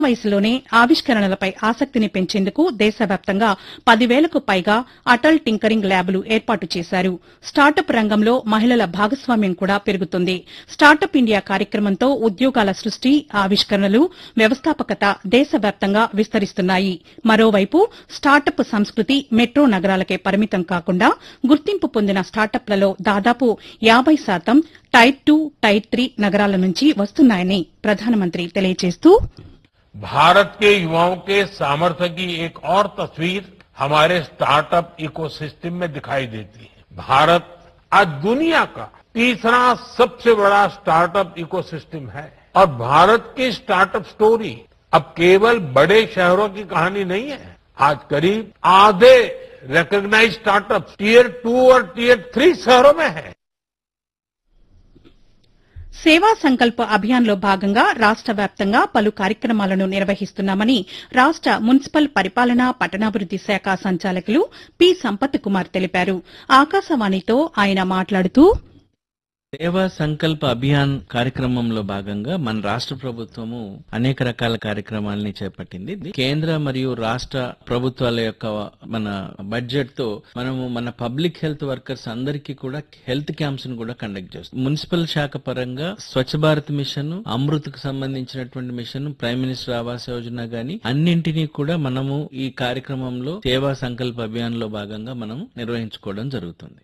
వయసులోనే ఆవిష్కరణలపై ఆసక్తిని పెంచేందుకు దేశవ్యాప్తంగా పదివేలకు పైగా అటల్ టింకరింగ్ ల్యాబ్లు ఏర్పాటు చేశారు స్టార్టప్ రంగంలో మహిళల భాగస్వామ్యం కూడా పెరుగుతుంది స్టార్టప్ ఇండియా కార్యక్రమంతో ఉద్యోగాల సృష్టి ఆవిష్కరణలు వ్యవస్థాపకత దేశవ్యాప్తంగా విస్తరిస్తున్నాయి మరోవైపు స్టార్టప్ సంస్కృతి మెట్రో నగరాలకే పరిమితం కాకుండా గుర్తింపు పొందిన స్టార్టప్లలో దాదాపు యాబై శాతం టైర్ టూ టైర్ త్రీ నగరాల నుంచి వస్తున్నాయని ప్రధానమంత్రి తెలియజేస్తూ भारत के युवाओं के सामर्थ्य की एक और तस्वीर हमारे स्टार्टअप इकोसिस्टम में दिखाई देती है भारत आज दुनिया का तीसरा सबसे बड़ा स्टार्टअप इकोसिस्टम है और भारत की स्टार्टअप स्टोरी अब केवल बड़े शहरों की कहानी नहीं है आज करीब आधे रिकॉग्नाइज स्टार्टअप टीयर टू और टीयर थ्री शहरों में है సేవా సంకల్ప అభియాన్లో భాగంగా రాష్ట వ్యాప్తంగా పలు కార్యక్రమాలను నిర్వహిస్తున్నామని రాష్ట మున్సిపల్ పరిపాలన పట్టణాభివృద్ది శాఖ సంచాలకులు పి సంపత్ కుమార్ తెలిపారు ఆకాశవాణితో ఆయన మాట్లాడుతూ సేవా సంకల్ప అభియాన్ కార్యక్రమంలో భాగంగా మన రాష్ట్ర ప్రభుత్వము అనేక రకాల కార్యక్రమాలని చేపట్టింది కేంద్ర మరియు రాష్ట్ర ప్రభుత్వాల యొక్క మన బడ్జెట్ తో మనము మన పబ్లిక్ హెల్త్ వర్కర్స్ అందరికీ కూడా హెల్త్ క్యాంప్స్ ను కూడా కండక్ట్ చేస్తాం మున్సిపల్ శాఖ పరంగా స్వచ్ఛ భారత్ మిషన్ అమృత్ కు సంబంధించినటువంటి mission prime minister Awas Yojana గాని అన్నింటినీ కూడా మనము ఈ కార్యక్రమంలో సేవా సంకల్ప అభియాన్ లో భాగంగా మనం నిర్వహించుకోవడం జరుగుతుంది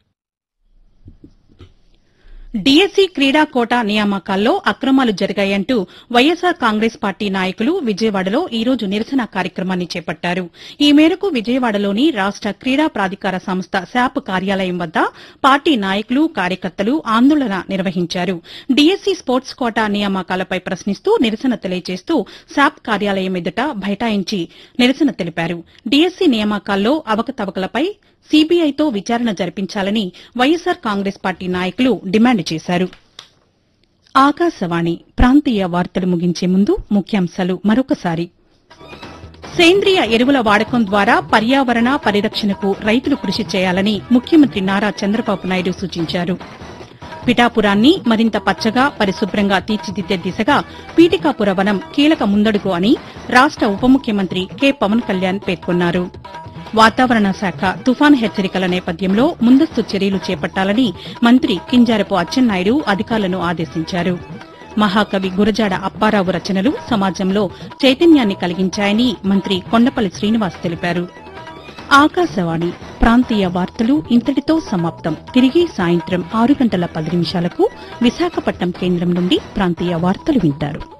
డీఎస్సీ క్రీడా కోటా నియామకాల్లో అక్రమాలు జరిగాయంటూ వైఎస్సార్ కాంగ్రెస్ పార్టీ నాయకులు విజయవాడలో ఈ రోజు నిరసన కార్యక్రమాన్ని చేపట్టారు ఈ మేరకు విజయవాడలోని రాష్ట క్రీడా ప్రాధికార సంస్థ శాప్ కార్యాలయం వద్ద పార్టీ నాయకులు కార్యకర్తలు ఆందోళన నిర్వహించారు డీఎస్సీ స్పోర్ట్స్ కోటా నియామకాలపై ప్రశ్నిస్తూ నిరసన తెలియజేస్తూ శాప్ కార్యాలయం ఎదుట బైఠాయించి నిరసన తెలిపారు డీఎస్సీ నియామకాల్లో అవకతవకలపై సీబీఐతో విచారణ జరిపించాలని వైఎస్సార్ కాంగ్రెస్ పార్టీ నాయకులు డిమాండ్ చేశారు ఆకాశవాణి ప్రాంతీయ వార్తలు ముగించే ముందు ముఖ్యాంశాలు మరొకసారి సేంద్రియ ఎరువుల వాడకం ద్వారా పర్యావరణ పరిరక్షణకు రైతులు కృషి చేయాలని ముఖ్యమంత్రి నారా చంద్రబాబు నాయుడు సూచించారు పిఠాపురాన్ని మరింత పచ్చగా పరిశుభ్రంగా తీర్చిదిద్దే దిశగా పీఠికాపుర వనం కీలక ముందడుగు అని రాష్ట ఉప ముఖ్యమంత్రి కె పవన్ కళ్యాణ్ పేర్కొన్నారు వాతావరణ శాఖ తుఫాన్ హెచ్చరికల నేపథ్యంలో ముందస్తు చర్యలు చేపట్టాలని మంత్రి కింజారపు అచ్చెన్నాయుడు అధికారులను ఆదేశించారు మహాకవి గురజాడ అప్పారావు రచనలు సమాజంలో చైతన్యాన్ని కలిగించాయని మంత్రి కొండపల్లి శ్రీనివాస్ తెలిపారు ఆకాశవాణి ప్రాంతీయ వార్తలు ఇంతటితో సమాప్తం తిరిగి సాయంత్రం ఆరు గంటల పది నిమిషాలకు విశాఖపట్నం కేంద్రం నుండి ప్రాంతీయ వార్తలు వింటారు